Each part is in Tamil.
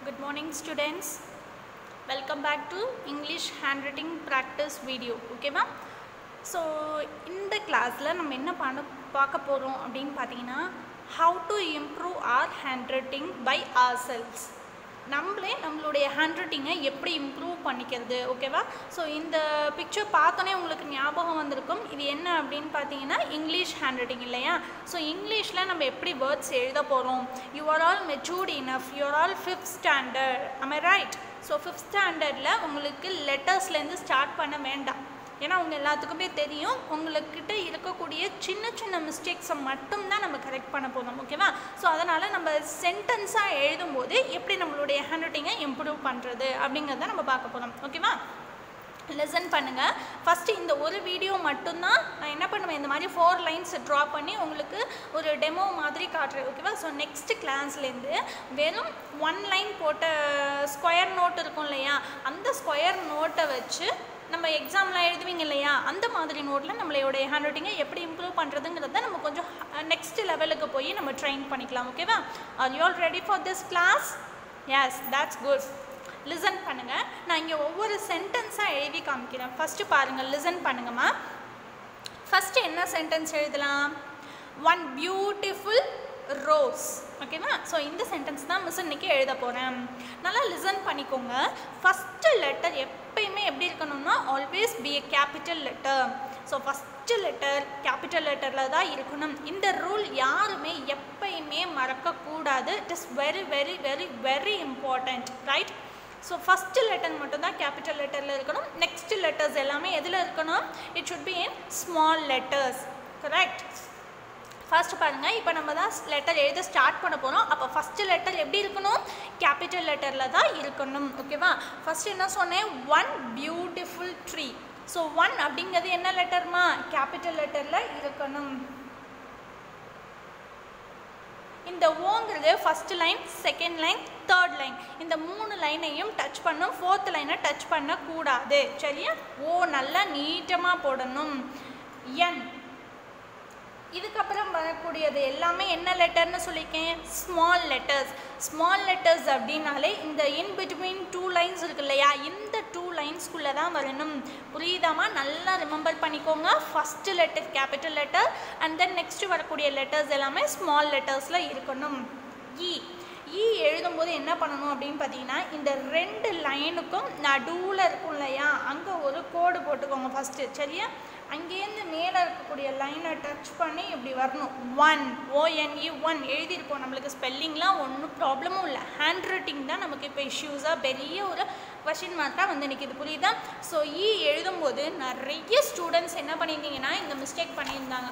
Good morning students. Welcome back to English handwriting practice video. ஓகேவா ஸோ இந்த கிளாஸில் நம்ம என்ன பண்ண பார்க்க போகிறோம் அப்படின்னு பார்த்தீங்கன்னா how to improve our handwriting by ourselves நம்மளே நம்மளுடைய ஹேண்ட்ரைட்டிங்கை எப்படி இம்ப்ரூவ் பண்ணிக்கிறது ஓகேவா ஸோ இந்த பிக்சர் பார்த்தோன்னே உங்களுக்கு ஞாபகம் வந்திருக்கும் இது என்ன அப்படின்னு பார்த்தீங்கன்னா இங்கிலீஷ் ஹேண்ட்ரைட்டிங் இல்லையா ஸோ இங்கிலீஷில் நம்ம எப்படி வேர்ட்ஸ் எழுத போகிறோம் you are all matured enough you are all fifth standard am I right so fifth ஸ்டாண்டர்டில் உங்களுக்கு லெட்டர்ஸ்லேருந்து ஸ்டார்ட் பண்ண வேண்டாம் ஏன்னா உங்க எல்லாத்துக்குமே தெரியும் உங்களுக்கிட்ட இருக்கக்கூடிய சின்ன சின்ன மிஸ்டேக்ஸை மட்டும்தான் நம்ம கரெக்ட் பண்ண போகிறோம் ஓகேவா ஸோ அதனால் நம்ம சென்டென்ஸாக எழுதும்போது எப்படி நம்மளுடைய ஹேண்ட் ரைட்டிங்கை இம்ப்ரூவ் பண்ணுறது அப்படிங்கிறத நம்ம பார்க்க போகிறோம் ஓகேவா லெசன் பண்ணுங்கள் ஃபஸ்ட்டு இந்த ஒரு வீடியோ மட்டும்தான் நான் என்ன பண்ணுவேன் இந்த மாதிரி ஃபோர் லைன்ஸ் ட்ரா பண்ணி உங்களுக்கு ஒரு டெமோ மாதிரி காட்டுறேன் ஓகேவா ஸோ நெக்ஸ்ட் கிளாஸ்லேருந்து வெறும் ஒன் லைன் போட்ட ஸ்கொயர் நோட் இருக்கும் இல்லையா அந்த ஸ்கொயர் நோட்டை வச்சு நம்ம எக்ஸாம்லாம் எழுதுவீங்க இல்லையா அந்த மாதிரி நோட்டில் நம்மளுடைய ஹேண்ட் ரைட்டிங்கை எப்படி இம்ப்ரூவ் பண்ணுறதுங்கிறத நம்ம கொஞ்சம் நெக்ஸ்ட் லெவலுக்கு போய் நம்ம ட்ரெயின் பண்ணிக்கலாம் ஓகேவா are you all ready for this class yes that's good listen பண்ணுங்கள் நான் இங்கே ஒவ்வொரு சென்டென்ஸாக எழுதி காமிக்கிறேன் ஃபஸ்ட்டு பாருங்கள் லிசன் பண்ணுங்கம்மா ஃபஸ்ட்டு என்ன சென்டென்ஸ் எழுதலாம் ஒன் பியூட்டிஃபுல் ரோஸ் ஓகேவா ஸோ இந்த சென்டென்ஸ் தான் மிஸ் இன்னைக்கு எழுத போகிறேன் நல்லா லிசன் பண்ணிக்கோங்க ஃபஸ்ட்டு லெட்டர் எப்பயுமே எப்படி இருக்கணும்னா always be a capital letter so first letter capital லெட்டரில் தான் இருக்கணும் இந்த ரூல் யாருமே எப்பயுமே மறக்கக்கூடாது it is very very very very important right so first letter மட்டும்தான் கேபிட்டல் லெட்டரில் இருக்கணும் நெக்ஸ்ட் லெட்டர்ஸ் எல்லாமே எதில் இருக்கணும் it should be in small letters correct first பாருங்கள் இப்போ நம்ம தான் லெட்டர் எழுத ஸ்டார்ட் பண்ண போகிறோம் அப்போ ஃபஸ்ட்டு லெட்டர் எப்படி இருக்கணும் கேபிட்டல் லெட்டரில் தான் இருக்கணும் ஓகேவா ஃபஸ்ட் என்ன சொன்னேன் one beautiful tree so one அப்படிங்கிறது என்ன லெட்டர்மா கேபிட்டல் லெட்டரில் இருக்கணும் இந்த ஓங்கிறது first line second line third line இந்த மூணு லைனையும் டச் பண்ணும் ஃபோர்த் லைனை டச் பண்ணக்கூடாது சரியா ஓ நல்லா நீட்டமாக போடணும் என் இதுக்கப்புறம் வரக்கூடியது எல்லாமே என்ன லெட்டர்னு சொல்லியிருக்கேன் ஸ்மால் லெட்டர்ஸ் ஸ்மால் லெட்டர்ஸ் அப்படின்னாலே இந்த இன் பிட்வீன் டூ லைன்ஸ் இருக்கு இல்லையா இந்த டூ லைன்ஸ்குள்ளே தான் வரணும் புரியுதாமா நல்லா ரிமெம்பர் பண்ணிக்கோங்க first letter capital letter and then next வரக்கூடிய லெட்டர்ஸ் எல்லாமே ஸ்மால் லெட்டர்ஸில் இருக்கணும் இ இ எழுதும்போது என்ன பண்ணணும் அப்படின்னு பார்த்தீங்கன்னா இந்த ரெண்டு லைனுக்கும் நடுவில் இருக்கும் இல்லையா அங்கே ஒரு கோடு போட்டுக்கோங்க ஃபஸ்ட்டு சரியா அங்கேருந்து மேலே இருக்கக்கூடிய லைனை டச் பண்ணி இப்படி வரணும் ஒன் ஓஎன்இ ஒன் எழுதியிருப்போம் நம்மளுக்கு ஸ்பெல்லிங்லாம் ஒன்றும் ப்ராப்ளமும் இல்லை ஹேண்ட் ரைட்டிங் தான் நமக்கு இப்போ இஷ்யூஸாக பெரிய ஒரு கொஷின் மார்க்காக வந்து நிற்கிது புரியுதா ஸோ இ எழுதும்போது நிறைய ஸ்டூடெண்ட்ஸ் என்ன பண்ணியிருந்தீங்கன்னா இந்த மிஸ்டேக் பண்ணியிருந்தாங்க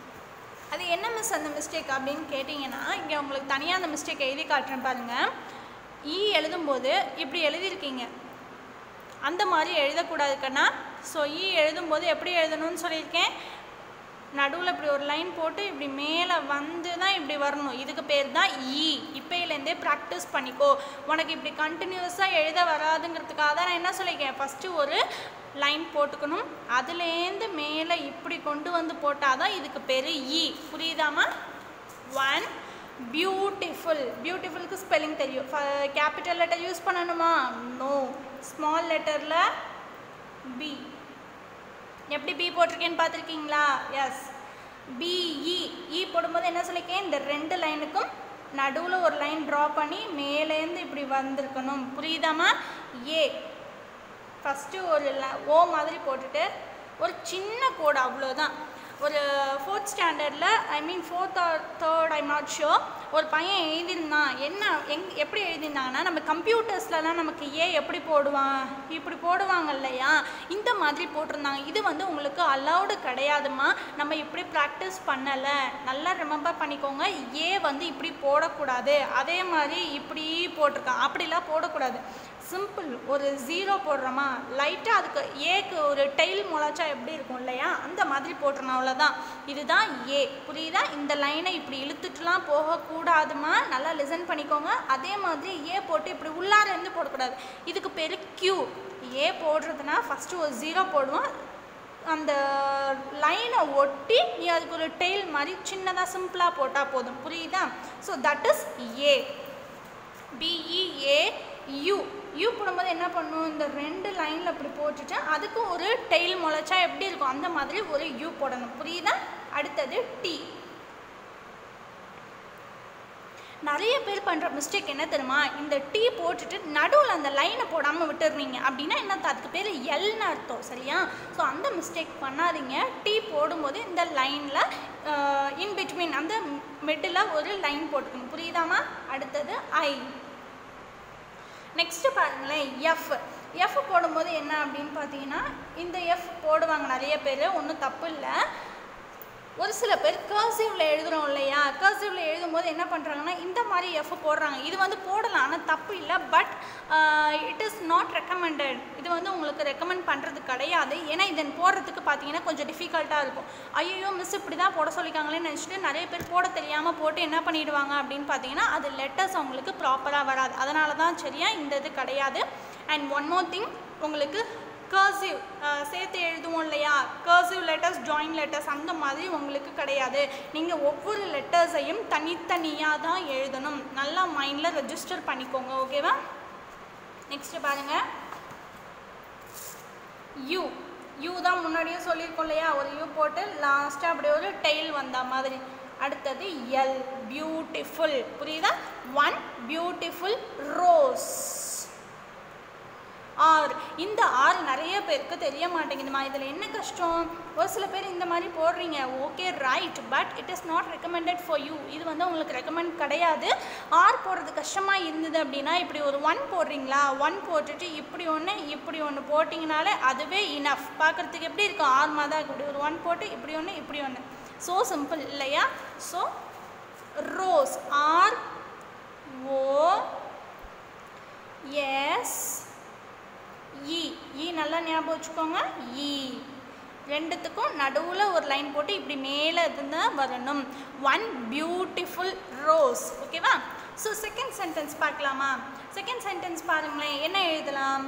அது என்ன மிஸ் அந்த மிஸ்டேக் அப்படின்னு கேட்டிங்கன்னா இங்கே உங்களுக்கு தனியாக அந்த மிஸ்டேக் எழுதி காட்டுறேன் பாருங்கள் இ எழுதும்போது இப்படி எழுதியிருக்கீங்க அந்த மாதிரி எழுதக்கூடாது கண்ணா ஸோ இ எழுதும்போது எப்படி எழுதணும்னு சொல்லியிருக்கேன் நடுவில் இப்படி ஒரு லைன் போட்டு இப்படி மேலே வந்து தான் இப்படி வரணும் இதுக்கு பேர் தான் இ இப்போயிலேருந்தே ப்ராக்டிஸ் பண்ணிக்கோ உனக்கு இப்படி கண்டினியூஸாக எழுத வராதுங்கிறதுக்காக தான் நான் என்ன சொல்லியிருக்கேன் ஃபஸ்ட்டு ஒரு லைன் போட்டுக்கணும் அதுலேருந்து மேலே இப்படி கொண்டு வந்து போட்டால் தான் இதுக்கு பேர் இ புரியுதாமா ஒன் பியூட்டிஃபுல் பியூட்டிஃபுல்க்கு ஸ்பெல்லிங் தெரியும் கேபிட்டல் லெட்டர் யூஸ் பண்ணணுமா நோ ஸ்மால் லெட்டரில் பி எப்படி பி போட்டிருக்கேன்னு பார்த்துருக்கீங்களா எஸ் பிஇ இ போடும்போது என்ன சொல்லியிருக்கேன் இந்த ரெண்டு லைனுக்கும் நடுவில் ஒரு லைன் ட்ரா பண்ணி மேலேருந்து இப்படி வந்திருக்கணும் புரியுதாமா ஏ ஃபஸ்ட்டு ஒரு ஓ மாதிரி போட்டுட்டு ஒரு சின்ன கோடு அவ்வளோதான் ஒரு ஃபோர்த் ஸ்டாண்டர்டில் I mean fourth or third I'm not sure ஒரு பையன் எழுதியிருந்தான் என்ன எங் எப்படி எழுதியிருந்தாங்கன்னா நம்ம கம்ப்யூட்டர்ஸ்லலாம் நமக்கு ஏ எப்படி போடுவான் இப்படி போடுவாங்க இல்லையா இந்த மாதிரி போட்டிருந்தாங்க இது வந்து உங்களுக்கு அலௌடு கிடையாதுமா நம்ம இப்படி ப்ராக்டிஸ் பண்ணலை நல்லா ரிமெம்பர் பண்ணிக்கோங்க ஏ வந்து இப்படி போடக்கூடாது அதே மாதிரி இப்படி போட்டிருக்கான் அப்படிலாம் போடக்கூடாது சிம்பிள் ஒரு ஜீரோ போடுறோமா லைட்டாக அதுக்கு ஏக்கு ஒரு டெய்ல் முளைச்சா எப்படி இருக்கும் இல்லையா அந்த மாதிரி போட்டுறணும் அவ்வளோதான் இதுதான் ஏ புரியுதா இந்த லைனை இப்படி இழுத்துட்டுலாம் போகக்கூடாதுமா நல்லா லிசன் பண்ணிக்கோங்க அதே மாதிரி ஏ போட்டு இப்படி உள்ளார இருந்து போடக்கூடாது இதுக்கு பேர் க்யூ ஏ போடுறதுனா ஃபஸ்ட்டு ஒரு ஜீரோ போடுவோம் அந்த லைனை ஒட்டி நீ அதுக்கு ஒரு டெய்ல் மாதிரி சின்னதாக சிம்பிளாக போட்டால் போதும் புரியுதா so that is A B E A U U போடும்போது என்ன பண்ணும் இந்த ரெண்டு லைனில் இப்படி போட்டுட்டு அதுக்கு ஒரு டெய்ல் முளைச்சா எப்படி இருக்கும் அந்த மாதிரி ஒரு யூ போடணும் புரியுதா அடுத்தது டி நிறைய பேர் பண்ணுற மிஸ்டேக் என்ன தெரியுமா இந்த டீ போட்டுட்டு நடுவில் அந்த லைனை போடாமல் விட்டுடுறீங்க அப்படின்னா என்ன அதுக்கு பேர் எல்னு அர்த்தம் சரியா ஸோ அந்த மிஸ்டேக் பண்ணாதீங்க டீ போடும்போது இந்த லைனில் இன் பிட்வீன் அந்த மிடில் ஒரு லைன் போட்டுக்கணும் புரியுதாமா அடுத்தது ஐ நெக்ஸ்ட் பாருங்களேன் எஃப் எஃப் போடும்போது என்ன அப்படின்னு பார்த்தீங்கன்னா இந்த எஃப் போடுவாங்க நிறைய பேர் ஒன்றும் தப்பு இல்லை ஒரு சில பேர் கர்சிவில் எழுதுகிறோம் இல்லையா கர்சிவில் எழுதும்போது என்ன பண்ணுறாங்கன்னா இந்த மாதிரி எஃப் போடுறாங்க இது வந்து போடலாம் ஆனால் தப்பு இல்லை but it is not recommended இது வந்து உங்களுக்கு ரெக்கமெண்ட் பண்ணுறது கிடையாது ஏன்னா இதன் போடுறதுக்கு பார்த்தீங்கன்னா கொஞ்சம் டிஃபிகல்ட்டாக இருக்கும் ஐயோ மிஸ் இப்படி தான் போட சொல்லிக்காங்களேன்னு நினச்சிட்டு நிறைய பேர் போட தெரியாமல் போட்டு என்ன பண்ணிடுவாங்க அப்படின்னு பார்த்தீங்கன்னா அது லெட்டர்ஸ் அவங்களுக்கு ப்ராப்பராக வராது அதனால தான் சரியா இந்த இது கிடையாது அண்ட் ஒன் மோர் திங் உங்களுக்கு கர்சிவ் சேர்த்து எழுதுவோம் இல்லையா கர்சிவ் லெட்டர்ஸ் ஜாயின் லெட்டர்ஸ் அந்த மாதிரி உங்களுக்கு கிடையாது நீங்கள் ஒவ்வொரு லெட்டர்ஸையும் தனித்தனியாக தான் எழுதணும் நல்லா மைண்டில் ரெஜிஸ்டர் பண்ணிக்கோங்க ஓகேவா நெக்ஸ்ட் பாருங்க யூ யூ தான் முன்னாடியே சொல்லியிருக்கோம் இல்லையா ஒரு யூ போட்டு லாஸ்ட்டாக அப்படியே ஒரு டெய்ல் வந்த மாதிரி அடுத்தது எல் பியூட்டிஃபுல் புரியுதா ஒன் பியூட்டிஃபுல் ரோஸ் ஆர் இந்த ஆர் நிறைய பேருக்கு தெரிய மாட்டேங்குதுமா இதில் என்ன கஷ்டம் ஒரு சில பேர் இந்த மாதிரி போடுறீங்க okay right but it is not recommended for you இது வந்து உங்களுக்கு ரெக்கமெண்ட் கிடையாது ஆர் போடுறது கஷ்டமாக இருந்தது அப்படின்னா இப்படி ஒரு ஒன் போடுறீங்களா ஒன் போட்டுட்டு இப்படி ஒன்று இப்படி ஒன்று போட்டிங்கனாலே அதுவே இனஃப் பார்க்குறதுக்கு எப்படி இருக்கும் ஆர் மாதிரி தான் இருக்கும் இப்படி ஒரு ஒன் போட்டு இப்படி ஒன்று இப்படி ஒன்று ஸோ சிம்பிள் இல்லையா so rose R O S E E நல்லா ஞாபகம் வச்சுக்கோங்க இ ரெண்டுத்துக்கும் நடுவில் ஒரு லைன் போட்டு இப்படி மேலே இருந்தால் வரணும் ஒன் பியூட்டிஃபுல் ரோஸ் ஓகேவா ஸோ செகண்ட் சென்டென்ஸ் பார்க்கலாமா செகண்ட் சென்டென்ஸ் பாருங்களேன் என்ன எழுதலாம்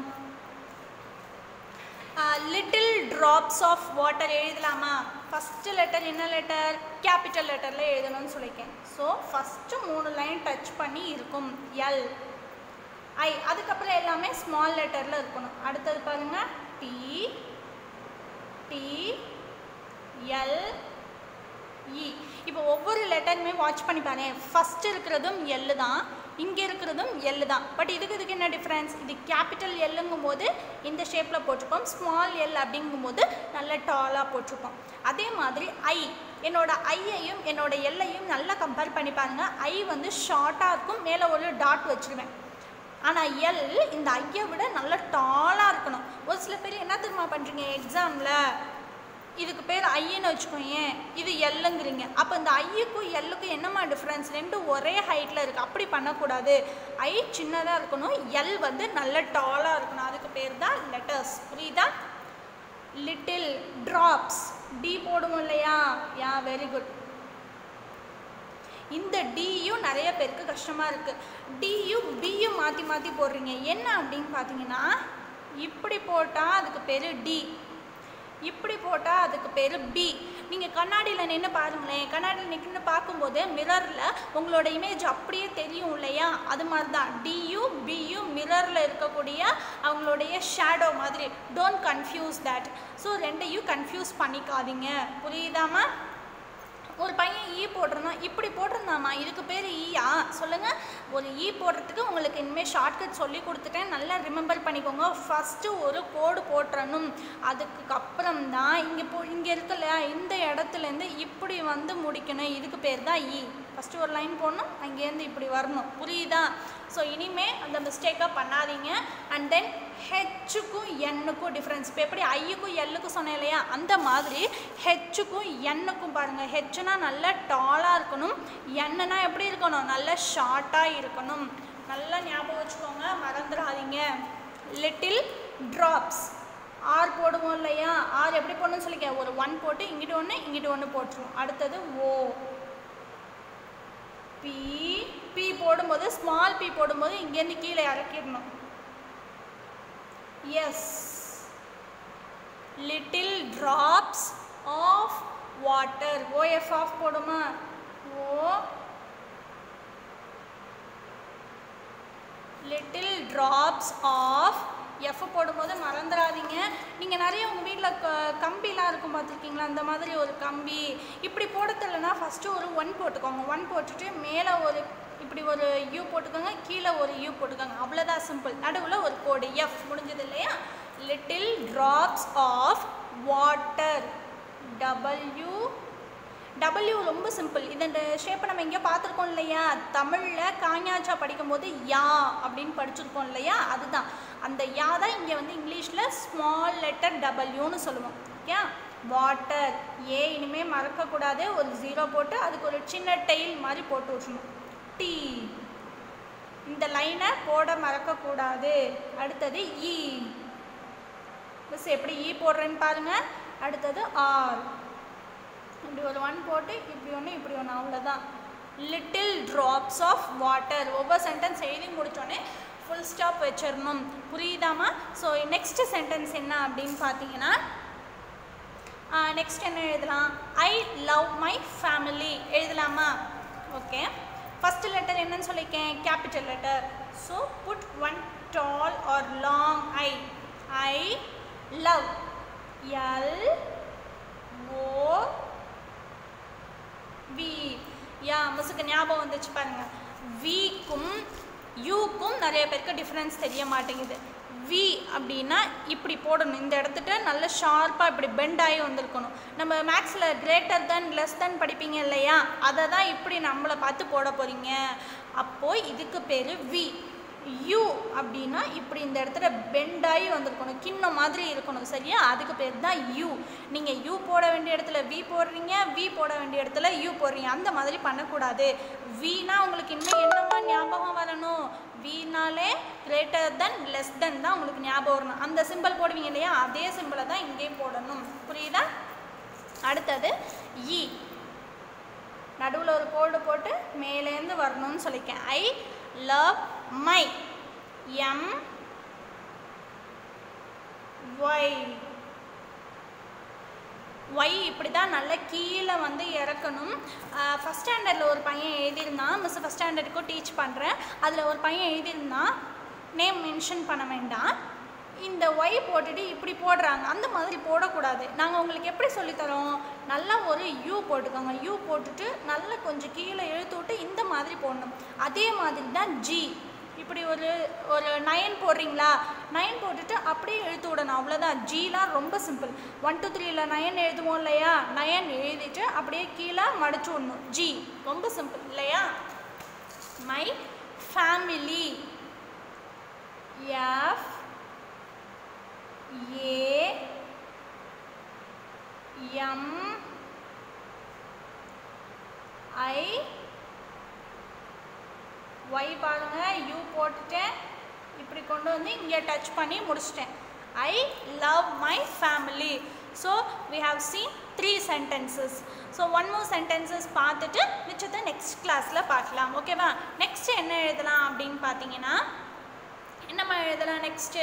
லிட்டில் ட்ராப்ஸ் ஆஃப் வாட்டர் எழுதலாமா ஃபஸ்ட்டு லெட்டர் என்ன லெட்டர் கேபிட்டல் லெட்டரில் எழுதணும்னு சொல்லியிருக்கேன் ஸோ ஃபஸ்ட்டு மூணு லைன் டச் பண்ணி இருக்கும் எல் ஐ அதுக்கப்புறம் எல்லாமே ஸ்மால் லெட்டரில் இருக்கணும் அடுத்தது பாருங்க டி டி எல் இ இப்போ ஒவ்வொரு லெட்டருமே வாட்ச் பண்ணி பாருங்க ஃபஸ்ட் இருக்கிறதும் எல்லு தான் இங்கே இருக்கிறதும் எல்லு தான் பட் இதுக்கு இதுக்கு என்ன டிஃப்ரென்ஸ் இது கேபிட்டல் எல்லுங்கும் போது இந்த ஷேப்பில் போட்டிருப்போம் ஸ்மால் எல் அப்படிங்கும்போது நல்ல டாலாக போட்டிருப்போம் அதே மாதிரி ஐ என்னோட ஐயையும் என்னோட எல்லையும் நல்லா கம்பேர் பண்ணி பாருங்க ஐ வந்து ஷார்ட்டாக இருக்கும் மேலே ஒரு டாட் வச்சுருவேன் ஆனால் எல் இந்த ஐயை விட நல்ல டாலாக இருக்கணும் ஒரு சில பேர் என்ன தெரியுமா பண்ணுறீங்க எக்ஸாமில் இதுக்கு பேர் ஐன்னு வச்சுக்கோங்க இது எல்லுங்கிறீங்க அப்போ இந்த ஐயுக்கும் எல்லுக்கும் என்னம்மா டிஃப்ரென்ஸ் ரெண்டும் ஒரே ஹைட்டில் இருக்குது அப்படி பண்ணக்கூடாது ஐ சின்னதாக இருக்கணும் எல் வந்து நல்ல டாலாக இருக்கணும் அதுக்கு பேர் தான் லெட்டர்ஸ் புரியுதா லிட்டில் ட்ராப்ஸ் டி போடுவோம் இல்லையா யா வெரி குட் இந்த டியும் நிறைய பேருக்கு கஷ்டமாக இருக்குது டியும் பியும் மாற்றி மாற்றி போடுறீங்க என்ன அப்படின்னு பார்த்தீங்கன்னா இப்படி போட்டால் அதுக்கு பேர் டி இப்படி போட்டால் அதுக்கு பேர் பி நீங்கள் கண்ணாடியில் நின்று பாருங்களேன் கண்ணாடியில் நின்று பார்க்கும்போது மிரரில் உங்களோட இமேஜ் அப்படியே தெரியும் இல்லையா அது மாதிரி தான் டியும் பியும் மிரரில் இருக்கக்கூடிய அவங்களுடைய ஷேடோ மாதிரி டோன்ட் கன்ஃபியூஸ் தட் ஸோ ரெண்டையும் கன்ஃபியூஸ் பண்ணிக்காதீங்க புரியுதாமா ஒரு பையன் ஈ போட்டிருந்தான் இப்படி போட்டிருந்தாமா இதுக்கு பேர் ஈயா சொல்லுங்கள் ஒரு ஈ போடுறதுக்கு உங்களுக்கு இனிமேல் ஷார்ட்கட் சொல்லி கொடுத்துட்டேன் நல்லா ரிமெம்பர் பண்ணிக்கோங்க ஃபஸ்ட்டு ஒரு கோடு போட்டுறணும் அதுக்கு அப்புறம் தான் இங்கே போ இங்கே இருக்குல்ல இந்த இடத்துலேருந்து இப்படி வந்து முடிக்கணும் இதுக்கு பேர் தான் ஈ ஃபஸ்ட்டு ஒரு லைன் போடணும் அங்கேருந்து இப்படி வரணும் புரியுதா ஸோ இனிமே அந்த மிஸ்டேக்காக பண்ணாதீங்க அண்ட் தென் ஹெச்சுக்கும் எண்ணுக்கும் டிஃப்ரென்ஸ் இப்போ எப்படி ஐயுக்கும் எல்லுக்கும் சொன்னேன் இல்லையா அந்த மாதிரி ஹெச்சுக்கும் எண்ணுக்கும் பாருங்கள் ஹெச்சுனா நல்ல டாலாக இருக்கணும் எண்ணுனா எப்படி இருக்கணும் நல்ல ஷார்ட்டாக இருக்கணும் நல்லா ஞாபகம் வச்சுக்கோங்க மறந்துடாதீங்க லிட்டில் ட்ராப்ஸ் ஆர் போடுவோம் இல்லையா ஆர் எப்படி போடணும்னு சொல்லிக்க ஒரு ஒன் போட்டு இங்கிட்டு ஒன்று இங்கிட்டு ஒன்று போட்டுருவோம் அடுத்தது ஓ பி பி போடும்போது ஸ்மால் பி போடும்போது இங்கேருந்து கீழே இறக்கிடணும் S little drops of water O F of போடுமா O little drops of F போடும்போது மறந்துடாதீங்க நீங்கள் நிறைய உங்கள் வீட்டில் க கம்பிலாம் இருக்கும் பார்த்துருக்கீங்களா அந்த மாதிரி ஒரு கம்பி இப்படி போட தெரியலனா ஃபஸ்ட்டு ஒரு ஒன் போட்டுக்கோங்க ஒன் போட்டுட்டு மேலே ஒரு இப்படி ஒரு யூ போட்டுக்கோங்க கீழே ஒரு யூ போட்டுக்கோங்க அவ்வளோதான் சிம்பிள் நடுவில் ஒரு கோடு எஃப் முடிஞ்சது இல்லையா little drops of water W W ரொம்ப சிம்பிள் இந்த ஷேப்பை நம்ம எங்கேயோ பார்த்துருக்கோம் இல்லையா தமிழில் காஞாச்சா படிக்கும்போது யா அப்படின்னு படிச்சிருக்கோம் இல்லையா அதுதான் அந்த யா தான் இங்கே வந்து இங்கிலீஷில் ஸ்மால் லெட்டர் டபிள்யூன்னு சொல்லுவோம் ஓகே வாட்டர் ஏ இனிமேல் மறக்கக்கூடாது ஒரு ஜீரோ போட்டு அதுக்கு ஒரு சின்ன டெயில் மாதிரி போட்டு விட்றணும் டி இந்த லைனை போட மறக்கக்கூடாது அடுத்தது இ மிஸ் எப்படி இ போடுறேன்னு பாருங்கள் அடுத்தது ஆர் இப்படி ஒரு ஒன் போட்டு இப்படி ஒன்று இப்படி ஒன்று அவ்வளோதான் லிட்டில் ட்ராப்ஸ் ஆஃப் வாட்டர் ஒவ்வொரு சென்டென்ஸ் எழுதி முடித்தோடனே ஃபுல் ஸ்டாப் வச்சிடணும் புரியுதாமா ஸோ நெக்ஸ்ட் சென்டென்ஸ் என்ன அப்படின்னு பார்த்தீங்கன்னா நெக்ஸ்ட் என்ன எழுதலாம் ஐ லவ் மை ஃபேமிலி எழுதலாமா ஓகே ஃபஸ்ட்டு லெட்டர் என்னன்னு சொல்லியிருக்கேன் capital letter so put one tall or long I I love L O V yeah மிஸ்ஸுக்கு ஞாபகம் வந்துச்சு பாருங்க விக்கும் யூக்கும் நிறைய பேருக்கு டிஃப்ரென்ஸ் தெரிய மாட்டேங்குது வி அப்படின்னா இப்படி போடணும் இந்த இடத்துட்ட நல்ல ஷார்ப்பாக இப்படி பெண்ட் ஆகி வந்திருக்கணும் நம்ம மேக்ஸில் கிரேட்டர் தென் லெஸ் தென் படிப்பீங்க இல்லையா அதை தான் இப்படி நம்மளை பார்த்து போட போகிறீங்க அப்போது இதுக்கு பேர் வி யூ அப்படின்னா இப்படி இந்த இடத்துல பெண்ட் ஆகி வந்திருக்கணும் கிண்ணம் மாதிரி இருக்கணும் சரியா அதுக்கு பேர் தான் யூ நீங்கள் யூ போட வேண்டிய இடத்துல வி போடுறீங்க வி போட வேண்டிய இடத்துல யூ போடுறீங்க அந்த மாதிரி பண்ணக்கூடாது வீனா உங்களுக்கு இன்னும் என்னமா ஞாபகம் வரணும் வீனாலே கிரேட்டர் தென் லெஸ் தென் தான் உங்களுக்கு ஞாபகம் வரணும் அந்த சிம்பிள் போடுவீங்க இல்லையா அதே சிம்பிளை தான் இங்கேயும் போடணும் புரியுதா அடுத்தது இ நடுவில் ஒரு கோடு போட்டு மேலேருந்து வரணும்னு சொல்லியிருக்கேன் I love my M Y Y இப்படி தான் நல்லா கீழே வந்து இறக்கணும் ஃபஸ்ட் ஸ்டாண்டர்டில் ஒரு பையன் எழுதியிருந்தான் மிஸ் ஃபஸ்ட் ஸ்டாண்டர்டுக்கும் டீச் பண்ணுறேன் அதில் ஒரு பையன் எழுதியிருந்தான் நேம் மென்ஷன் பண்ண வேண்டாம் இந்த ஒய் போட்டுட்டு இப்படி போடுறாங்க அந்த மாதிரி போடக்கூடாது நாங்கள் உங்களுக்கு எப்படி சொல்லித்தரோம் நல்லா ஒரு யூ போட்டுக்கோங்க யூ போட்டுட்டு நல்லா கொஞ்சம் கீழே இழுத்து விட்டு இந்த மாதிரி போடணும் அதே மாதிரி தான் ஜி இப்படி ஒரு ஒரு நயன் போடுறீங்களா நயன் போட்டுட்டு அப்படியே இழுத்து விடணும் அவ்வளோதான் ஜிலாம் ரொம்ப சிம்பிள் ஒன் டூ த்ரீயில் நயன் எழுதுவோம் இல்லையா நயன் எழுதிட்டு அப்படியே கீழே மடிச்சு விடணும் ஜி ரொம்ப சிம்பிள் இல்லையா my family F A M I Y பாருங்க யூ போட்டுட்டேன் இப்படி கொண்டு வந்து இங்கே டச் பண்ணி முடிச்சிட்டேன் I love my family so we have seen three sentences so one more sentences பார்த்துட்டு மிச்சத்தை நெக்ஸ்ட் கிளாஸில் பார்க்கலாம் ஓகேவா நெக்ஸ்ட் என்ன எழுதலாம் அப்படின்னு பார்த்தீங்கன்னா என்னம்மா எழுதலாம் நெக்ஸ்ட்டு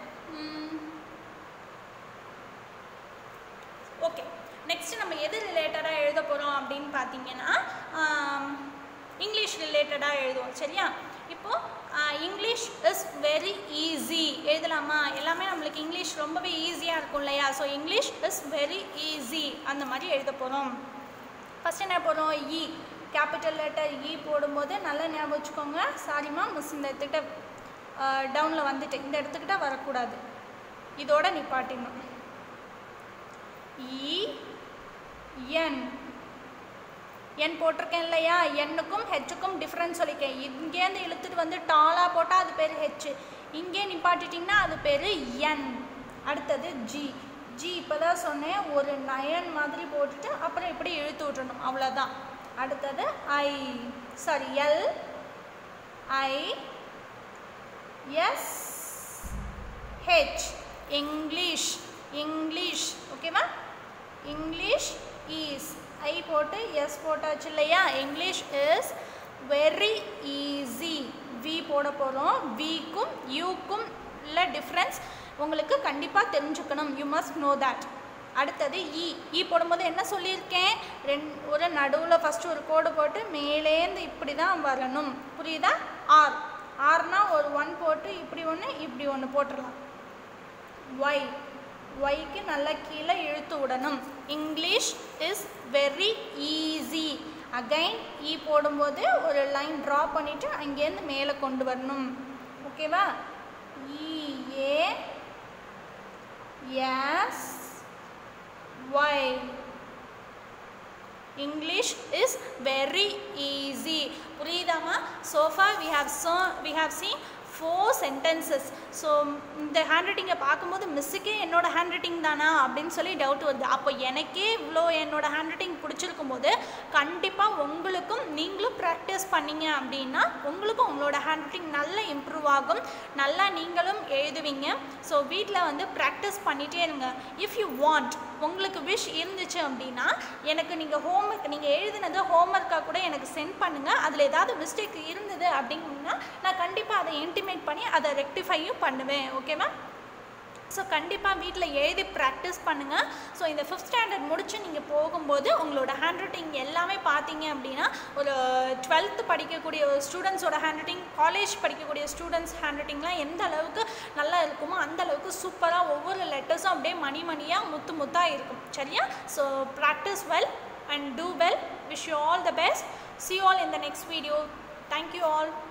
ஓகே நெக்ஸ்ட் நம்ம எது ரிலேட்டடாக எழுத போகிறோம் அப்படின்னு பார்த்தீங்கன்னா இங்கிலீஷ் ரிலேட்டடாக எழுதுவோம் சரியா இப்போது இங்கிலீஷ் இஸ் வெரி ஈஸி எழுதலாமா எல்லாமே நம்மளுக்கு இங்கிலீஷ் ரொம்பவே ஈஸியாக இருக்கும் இல்லையா so English is very easy அந்த மாதிரி எழுத போகிறோம் ஃபஸ்ட் என்ன போகிறோம் இ கேபிட்டல் லெட்டர் இ போடும்போது நல்லா ஞாபகம் வச்சுக்கோங்க சாரிம்மா மிஸ் இந்த இடத்துக்கிட்ட டவுனில் வந்துட்டு இந்த இடத்துக்கிட்ட வரக்கூடாது இதோட நிப்பாட்டிடணும் இ என் என் போட்டிருக்கேன் இல்லையா எண்ணுக்கும் ஹெச்சுக்கும் டிஃப்ரென்ஸ் சொல்லியிருக்கேன் இங்கேருந்து இழுத்துட்டு வந்து டாலாக போட்டால் அது பேர் ஹெச் இங்கே நிப்பாட்டிட்டிங்கன்னா அது பேர் என் அடுத்தது ஜி ஜி இப்போ தான் சொன்னேன் ஒரு நயன் மாதிரி போட்டுட்டு அப்புறம் இப்படி இழுத்து விட்டுறணும் அவ்வளோதான் அடுத்தது I sorry L I S H English English ஓகேவா இங்கிலீஷ் ஈஸ் ஐ போட்டு எஸ் போட்டாச்சு இல்லையா English is very easy V போட போகிறோம் விக்கும் யூக்கும் உள்ள டிஃப்ரென்ஸ் உங்களுக்கு கண்டிப்பாக தெரிஞ்சுக்கணும் யூ மஸ்ட் நோ தட் அடுத்தது இ இ போடும்போது என்ன சொல்லியிருக்கேன் ரெண் ஒரு நடுவில் ஃபஸ்ட்டு ஒரு கோடு போட்டு மேலேந்து இப்படி தான் வரணும் புரியுதா ஆர் ஆர்னா ஒரு ஒன் ஒன்று போட்டுடலாம் ஒய் ஒய்க்கு நல்லா கீழே இழுத்து விடணும் English is very easy again E போடும்போது ஒரு லைன் ட்ரா பண்ணிவிட்டு அங்கேருந்து மேலே கொண்டு வரணும் ஓகேவா E A S Y English is very easy. புரியுதாமா so far we have so we have seen four sentences so இந்த ஹேண்ட் ரைட்டிங்கை பார்க்கும்போது மிஸ்ஸுக்கே என்னோட ஹேண்ட் ரைட்டிங் தானா அப்படின்னு சொல்லி டவுட் வருது அப்போ எனக்கே இவ்வளோ என்னோட ஹேண்ட் ரைட்டிங் பிடிச்சிருக்கும் போது கண்டிப்பாக உங்களுக்கும் நீங்களும் ப்ராக்டிஸ் பண்ணீங்க அப்படின்னா உங்களுக்கும் உங்களோட ஹேண்ட் ரைட்டிங் நல்லா இம்ப்ரூவ் ஆகும் நல்லா நீங்களும் எழுதுவீங்க ஸோ வீட்டில் வந்து ப்ராக்டிஸ் பண்ணிகிட்டே இருங்க இஃப் யூ வாண்ட் உங்களுக்கு விஷ் இருந்துச்சு அப்படின்னா எனக்கு நீங்கள் ஹோம்ஒர்க் நீங்கள் எழுதினது ஹோம்ஒர்க்காக கூட எனக்கு சென்ட் பண்ணுங்கள் அதில் ஏதாவது மிஸ்டேக் இருந்தது அப்படின்னா நான் கண்டிப்பாக அதை இன்டிமேட் பண்ணி அதை ரெக்டிஃபையும் பண்ணுவேன் ஓகேவா ஸோ கண்டிப்பாக வீட்டில் எழுதி ப்ராக்டிஸ் பண்ணுங்கள் ஸோ இந்த ஃபிஃப்த் ஸ்டாண்டர்ட் முடிச்சு நீங்கள் போகும்போது உங்களோட ஹேண்ட் ரைட்டிங் எல்லாமே பார்த்தீங்க அப்படின்னா ஒரு டுவெல்த்து படிக்கக்கூடிய ஸ்டூடெண்ட்ஸோட ஹேண்ட் ரைட்டிங் காலேஜ் படிக்கக்கூடிய ஸ்டூடெண்ட்ஸ் ஹேண்ட் ரைட்டிங்லாம் எந்த அளவுக்கு நல்லா இருக்குமோ அந்த அளவுக்கு சூப்பராக ஒவ்வொரு லெட்டர்ஸும் அப்படியே மணி மணியாக முத்து முத்தாக இருக்கும் சரியா so practice well and do well wish you all the best see all in the next video thank you all